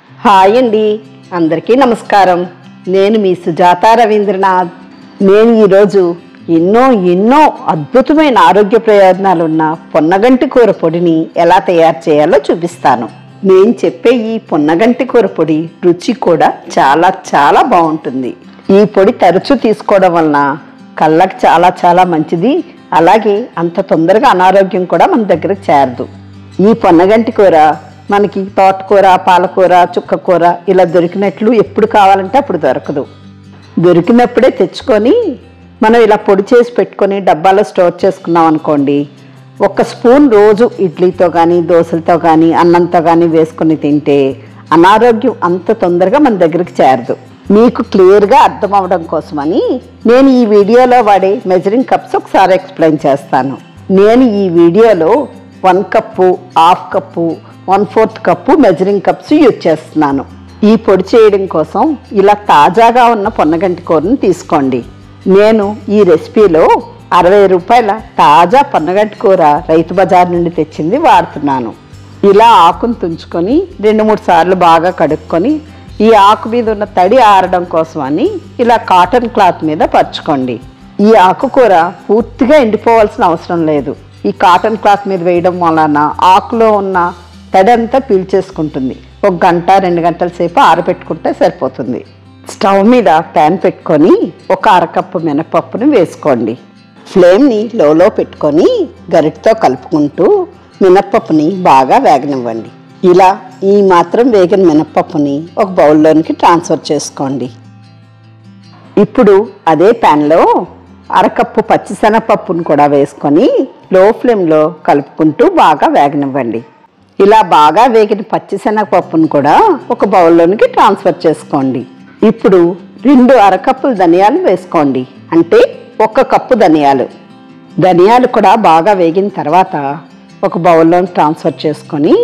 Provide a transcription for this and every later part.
hi అండి అందరికీ నమస్కారం నేను మీ సుజాత రవీంద్రనాథ్ నేను ఈరోజు ఎన్నో ఎన్నో అద్భుతమైన ఆరోగ్య ప్రయోజనాలున్న పొన్నగంటి కూర పొడిని ఎలా తయారు చేయాలో చూపిస్తాను నేను చెప్పే ఈ పొన్నగంటి కూర పొడి రుచి కూడా చాలా చాలా బాగుంటుంది ఈ పొడి తరచూ తీసుకోవడం వలన కళ్ళకి చాలా చాలా మంచిది అలాగే అంత తొందరగా అనారోగ్యం కూడా మన దగ్గరకు చేరదు ఈ పొన్నగంటి కూర మనకి తోటకూర పాలకూర చుక్కకూర ఇలా దొరికినట్లు ఎప్పుడు కావాలంటే అప్పుడు దొరకదు దొరికినప్పుడే తెచ్చుకొని మనం ఇలా పొడి చేసి పెట్టుకొని డబ్బాలో స్టోర్ చేసుకున్నాం అనుకోండి ఒక స్పూన్ రోజు ఇడ్లీతో కానీ దోశలతో కానీ అన్నంతో కానీ వేసుకొని తింటే అనారోగ్యం అంత తొందరగా మన దగ్గరికి చేరదు మీకు క్లియర్గా అర్థం అవడం కోసమని నేను ఈ వీడియోలో వాడే మెజరింగ్ కప్స్ ఒకసారి ఎక్స్ప్లెయిన్ చేస్తాను నేను ఈ వీడియోలో one cup half cup one fourth cup measuring cups use చేస్తున్నాను ఈ పొడి చేయడం కోసం ఇలా తాజాగా ఉన్న పొన్నగంటి కూరని తీసుకోండి నేను ఈ రెసిపీలో అరవై రూపాయల తాజా పొన్నగంటి కూర రైతు బజార్ నుండి తెచ్చింది వాడుతున్నాను ఇలా ఆకును తుంచుకొని రెండు మూడు సార్లు బాగా కడుక్కొని ఈ ఆకు మీద ఉన్న తడి ఆరడం కోసమని ఇలా కాటన్ క్లాత్ మీద పరుచుకోండి ఈ ఆకుకూర పూర్తిగా ఎండిపోవాల్సిన అవసరం లేదు ఈ కాటన్ క్లాత్ మీద వేయడం వలన ఆకులో ఉన్న తడి అంతా పీల్చేసుకుంటుంది ఒక గంట రెండు గంటల సేపు ఆరబెట్టుకుంటే సరిపోతుంది స్టవ్ మీద ప్యాన్ పెట్టుకొని ఒక అరకప్పు మినపప్పుని వేసుకోండి ఫ్లేమ్ని లోలో పెట్టుకొని గరిటతో కలుపుకుంటూ మినప్పప్పుని బాగా వేగనివ్వండి ఇలా ఈ మాత్రం వేగిన మినప్పప్పుని ఒక బౌల్లోనికి ట్రాన్స్ఫర్ చేసుకోండి ఇప్పుడు అదే ప్యాన్లో అరకప్పు పచ్చిశనగపప్పును కూడా వేసుకొని లో ఫ్లేమ్లో కలుపుకుంటూ బాగా వేగనివ్వండి ఇలా బాగా వేగిన పచ్చిశనగపప్పును కూడా ఒక బౌల్లోనికి ట్రాన్స్ఫర్ చేసుకోండి ఇప్పుడు రెండు అరకప్పులు ధనియాలు వేసుకోండి అంటే ఒక కప్పు ధనియాలు ధనియాలు కూడా బాగా వేగిన తర్వాత ఒక బౌల్లో ట్రాన్స్ఫర్ చేసుకొని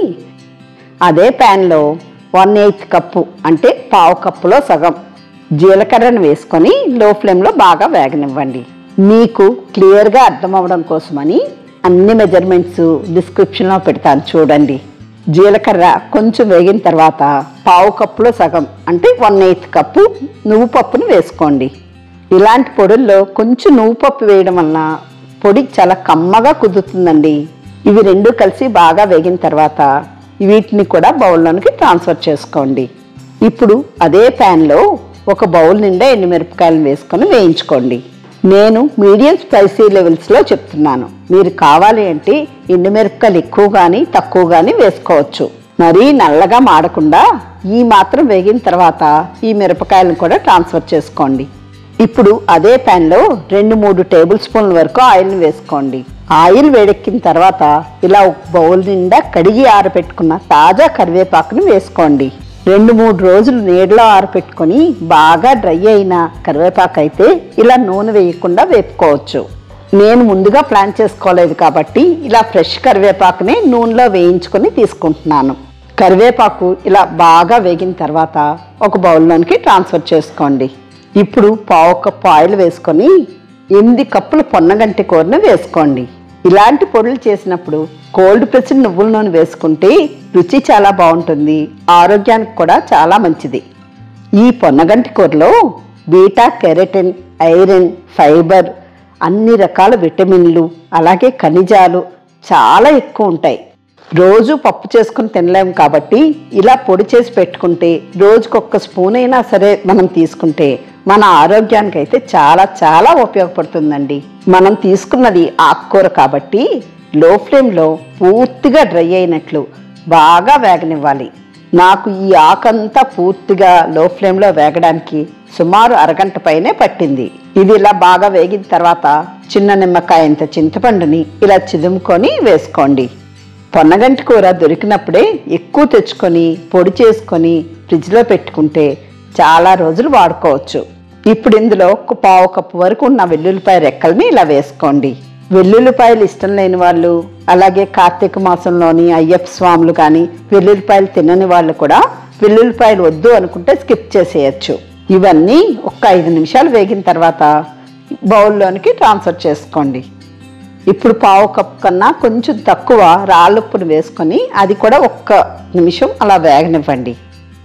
అదే ప్యాన్లో వన్ ఎయిత్ కప్పు అంటే పావు కప్పులో సగం జీలకర్రను వేసుకొని లో ఫ్లేమ్లో బాగా వేగనివ్వండి మీకు క్లియర్గా అర్థం అవ్వడం కోసమని అన్ని మెజర్మెంట్స్ డిస్క్రిప్షన్లో పెడతాను చూడండి జీలకర్ర కొంచెం వేగిన తర్వాత పావు కప్పులో సగం అంటే వన్ ఎయిత్ కప్పు నువ్వు పప్పును వేసుకోండి ఇలాంటి పొడుల్లో కొంచెం నువ్వు పప్పు వేయడం వలన పొడి చాలా కమ్మగా కుదురుతుందండి ఇవి రెండు కలిసి బాగా వేగిన తర్వాత వీటిని కూడా బౌల్లోనికి ట్రాన్స్ఫర్ చేసుకోండి ఇప్పుడు అదే ప్యాన్లో ఒక బౌల్ నిండా ఎండుమిరపకాయలను వేసుకొని వేయించుకోండి నేను మీడియం స్పైసీ లెవెల్స్లో చెప్తున్నాను మీరు కావాలి అంటే ఎండుమిరపకాయలు ఎక్కువ కానీ తక్కువ కానీ వేసుకోవచ్చు మరీ నల్లగా మాడకుండా ఈ మాత్రం వేగిన తర్వాత ఈ మిరపకాయలను కూడా ట్రాన్స్ఫర్ చేసుకోండి ఇప్పుడు అదే ప్యాన్లో రెండు మూడు టేబుల్ స్పూన్ల వరకు ఆయిల్ని వేసుకోండి ఆయిల్ వేడెక్కిన తర్వాత ఇలా ఒక బౌల్ నిండా కడిగి ఆరబెట్టుకున్న తాజా కరివేపాకుని వేసుకోండి రెండు మూడు రోజులు నీడలో ఆరబెట్టుకొని బాగా డ్రై అయిన కరివేపాకు అయితే ఇలా నూనె వేయకుండా వేపుకోవచ్చు నేను ముందుగా ప్లాన్ చేసుకోలేదు కాబట్టి ఇలా ఫ్రెష్ కరివేపాకుని నూనెలో వేయించుకొని తీసుకుంటున్నాను కరివేపాకు ఇలా బాగా వేగిన తర్వాత ఒక బౌల్లోనికి ట్రాన్స్ఫర్ చేసుకోండి ఇప్పుడు పావు కప్పు ఆయిల్ వేసుకొని ఎనిమిది కప్పుల పొన్నగంటి కూరను వేసుకోండి ఇలాంటి పొడులు చేసినప్పుడు కోల్డ్ ప్రెస్డ్ నువ్వుల నూనె వేసుకుంటే రుచి చాలా బాగుంటుంది ఆరోగ్యానికి కూడా చాలా మంచిది ఈ పొన్నగంటి కూరలో బీటా కెరటిన్ ఐరన్ ఫైబర్ అన్ని రకాల విటమిన్లు అలాగే ఖనిజాలు చాలా ఎక్కువ ఉంటాయి రోజు పప్పు చేసుకుని తినలేము కాబట్టి ఇలా పొడి చేసి పెట్టుకుంటే రోజుకొక్క స్పూన్ అయినా సరే మనం తీసుకుంటే మన ఆరోగ్యానికి అయితే చాలా చాలా ఉపయోగపడుతుందండి మనం తీసుకున్నది ఆకుకూర కాబట్టి లో ఫ్లేమ్లో పూర్తిగా డ్రై అయినట్లు బాగా వేగనివ్వాలి నాకు ఈ ఆకంతా పూర్తిగా లో ఫ్లేమ్లో వేగడానికి సుమారు అరగంట పైనే పట్టింది ఇది ఇలా బాగా వేగిన తర్వాత చిన్న నిమ్మకాయ ఇంత చింతపండుని ఇలా చిదుముకొని వేసుకోండి పొన్నగంటి కూర దొరికినప్పుడే ఎక్కువ తెచ్చుకొని పొడి చేసుకొని ఫ్రిడ్జ్లో పెట్టుకుంటే చాలా రోజులు వాడుకోవచ్చు ఇప్పుడు ఇందులో ఒక పావు కప్పు వరకు ఉన్న వెల్లుల్లిపాయ రెక్కల్ని ఇలా వేసుకోండి వెల్లుల్లిపాయలు ఇష్టం లేని వాళ్ళు అలాగే కార్తీక మాసంలోని అయ్యప్ప స్వాములు కానీ వెల్లుల్లిపాయలు తినని వాళ్ళు కూడా వెల్లుల్లిపాయలు వద్దు అనుకుంటే స్కిప్ చేసేయచ్చు ఇవన్నీ ఒక ఐదు నిమిషాలు వేగిన తర్వాత బౌల్లోనికి ట్రాన్స్ఫర్ చేసుకోండి ఇప్పుడు పావు కప్పు కన్నా కొంచెం తక్కువ రాళ్ళుప్పును వేసుకొని అది కూడా ఒక్క నిమిషం అలా వేగనివ్వండి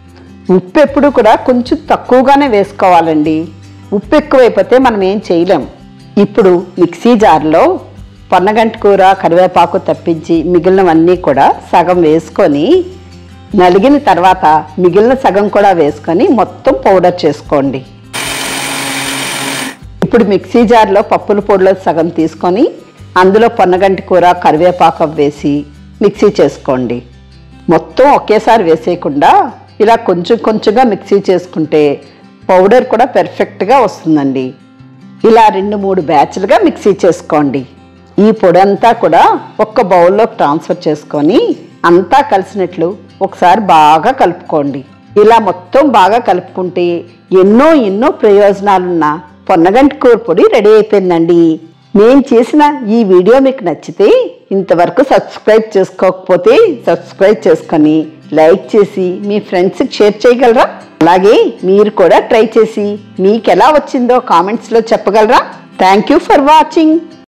ఉప్పు ఎప్పుడు కూడా కొంచెం తక్కువగానే వేసుకోవాలండి ఉప్పు ఎక్కువైపోతే మనం ఏం చేయలేం ఇప్పుడు మిక్సీ జార్లో పొన్నగంటి కూర కరివేపాకు తప్పించి మిగిలినవన్నీ కూడా సగం వేసుకొని నలిగిన తర్వాత మిగిలిన సగం కూడా వేసుకొని మొత్తం పౌడర్ చేసుకోండి ఇప్పుడు మిక్సీ జార్లో పప్పుల పొడిలో సగం తీసుకొని అందులో పొన్నగంటి కూర కరివేపాకు వేసి మిక్సీ చేసుకోండి మొత్తం ఒకేసారి వేసేయకుండా ఇలా కొంచెం కొంచెంగా మిక్సీ చేసుకుంటే పౌడర్ కూడా పెర్ఫెక్ట్గా వస్తుందండి ఇలా రెండు మూడు బ్యాచ్లుగా మిక్సీ చేసుకోండి ఈ పొడి అంతా కూడా ఒక్క బౌల్లోకి ట్రాన్స్ఫర్ చేసుకొని అంతా కలిసినట్లు ఒకసారి బాగా కలుపుకోండి ఇలా మొత్తం బాగా కలుపుకుంటే ఎన్నో ఎన్నో ప్రయోజనాలున్న పొన్నగంటి కూర పొడి రెడీ అయిపోయిందండి నేను చేసిన ఈ వీడియో మీకు నచ్చితే ఇంతవరకు సబ్స్క్రైబ్ చేసుకోకపోతే సబ్స్క్రైబ్ చేసుకొని లైక్ చేసి మీ ఫ్రెండ్స్కి షేర్ చేయగలరా అలాగే మీరు కూడా ట్రై చేసి మీకు ఎలా వచ్చిందో కామెంట్స్లో చెప్పగలరా థ్యాంక్ యూ ఫర్ వాచింగ్